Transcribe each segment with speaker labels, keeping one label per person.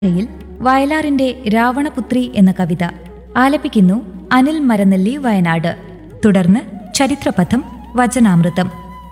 Speaker 1: യിൽ വയലാറിന്റെ രാവണപുത്രി എന്ന കവിത ആലപിക്കുന്നു അനിൽ മരനെല്ലി വയനാട് തുടർന്ന് ചരിത്രപഥം വചനാമൃതം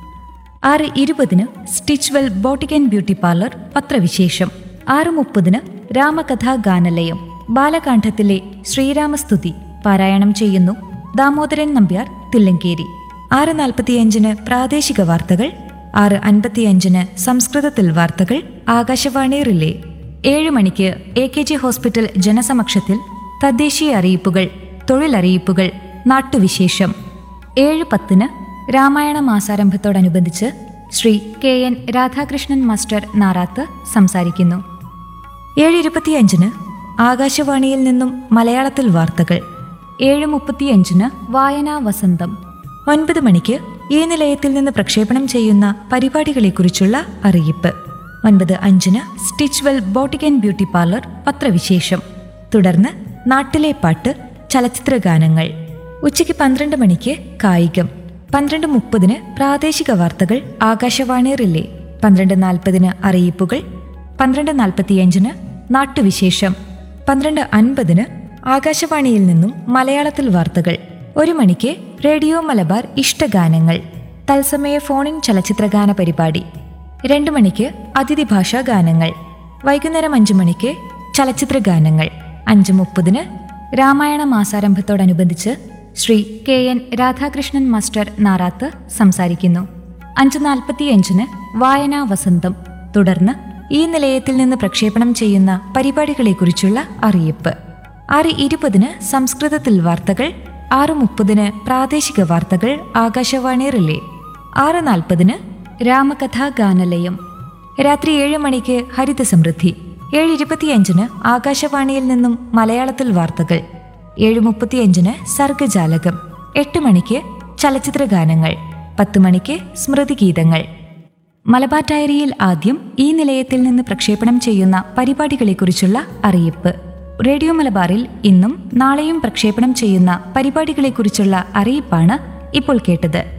Speaker 1: ആറ് ഇരുപതിന് Stitchwell boutique and beauty parlour പത്രവിശേഷം ആറ് മുപ്പതിന് രാമകഥാ ഗാനലയം ബാലകാന്ഡത്തിലെ ശ്രീരാമസ്തുതി പാരായണം ചെയ്യുന്നു ദാമോദരൻ നമ്പ്യാർ തില്ലങ്കേരി ആറ് നാൽപ്പത്തിയഞ്ചിന് പ്രാദേശിക വാർത്തകൾ ആറ് അൻപത്തിയഞ്ചിന് സംസ്കൃതത്തിൽ വാർത്തകൾ ആകാശവാണി റിലേ ഏഴ് മണിക്ക് എ കെ ജി ഹോസ്പിറ്റൽ ജനസമക്ഷത്തിൽ തദ്ദേശീയ അറിയിപ്പുകൾ തൊഴിലറിയിപ്പുകൾ നാട്ടുവിശേഷം ഏഴ് പത്തിന് രാമായണ മാസാരംഭത്തോടനുബന്ധിച്ച് Shri K N Radhakrishnan master Narath സംസാരിക്കുന്നു ഏഴ് ഇരുപത്തിയഞ്ചിന് ആകാശവാണിയിൽ നിന്നും മലയാളത്തിൽ വാർത്തകൾ ഏഴ് മുപ്പത്തിയഞ്ചിന് വായനാ വസന്തം ഒൻപത് മണിക്ക് ഈ നിലയത്തിൽ നിന്ന് പ്രക്ഷേപണം ചെയ്യുന്ന പരിപാടികളെക്കുറിച്ചുള്ള അറിയിപ്പ് ഒൻപത് അഞ്ചിന് Stitchwell boutique and beauty parlour പത്രവിശേഷം തുടർന്ന് നാട്ടിലെ പാട്ട് ചലച്ചിത്ര ഗാനങ്ങൾ ഉച്ചയ്ക്ക് പന്ത്രണ്ട് മണിക്ക് കായികം പന്ത്രണ്ട് മുപ്പതിന് പ്രാദേശിക വാർത്തകൾ ആകാശവാണി റിലേ പന്ത്രണ്ട് നാൽപ്പതിന് അറിയിപ്പുകൾ പന്ത്രണ്ട് നാൽപ്പത്തിയഞ്ചിന് നാട്ടുവിശേഷം പന്ത്രണ്ട് അൻപതിന് ആകാശവാണിയിൽ നിന്നും മലയാളത്തിൽ വാർത്തകൾ ഒരു മണിക്ക് റേഡിയോ മലബാർ ഇഷ്ടഗാനങ്ങൾ തത്സമയ ഫോണിൻ ചലച്ചിത്രഗാന പരിപാടി രണ്ട് മണിക്ക് അതിഥി ഭാഷാ ഗാനങ്ങൾ വൈകുന്നേരം അഞ്ചു മണിക്ക് ചലച്ചിത്ര ഗാനങ്ങൾ അഞ്ച് മുപ്പതിന് രാമായണ മാസാരംഭത്തോടനുബന്ധിച്ച് Shri K N Radhakrishnan master Narath സംസാരിക്കുന്നു അഞ്ച് നാൽപ്പത്തിയഞ്ചിന് വായനാ വസന്തം തുടർന്ന് ഈ നിലയത്തിൽ നിന്ന് പ്രക്ഷേപണം ചെയ്യുന്ന പരിപാടികളെക്കുറിച്ചുള്ള അറിയിപ്പ് ആറ് ഇരുപതിന് സംസ്കൃതത്തിൽ വാർത്തകൾ ആറ് മുപ്പതിന് പ്രാദേശിക വാർത്തകൾ ആകാശവാണി റിലേ ആറ് നാൽപ്പതിന് രാമകഥാ ഗാനലയം രാത്രി ഏഴ് മണിക്ക് ഹരിത സമൃദ്ധി ഏഴ് ഇരുപത്തിയഞ്ചിന് ആകാശവാണിയിൽ നിന്നും മലയാളത്തിൽ വാർത്തകൾ ഏഴ് മുപ്പത്തിയഞ്ചിന് സർഗജാലകം എട്ട് മണിക്ക് ചലച്ചിത്ര ഗാനങ്ങൾ പത്ത് മണിക്ക് സ്മൃതിഗീതങ്ങൾ മലബാർ ഡയറിയിൽ ആദ്യം ഈ നിലയത്തിൽ നിന്ന് പ്രക്ഷേപണം ചെയ്യുന്ന പരിപാടികളെക്കുറിച്ചുള്ള അറിയിപ്പ് റേഡിയോ മലബാറിൽ ഇന്നും നാളെയും പ്രക്ഷേപണം ചെയ്യുന്ന പരിപാടികളെക്കുറിച്ചുള്ള അറിയിപ്പാണ് ഇപ്പോൾ കേട്ടത്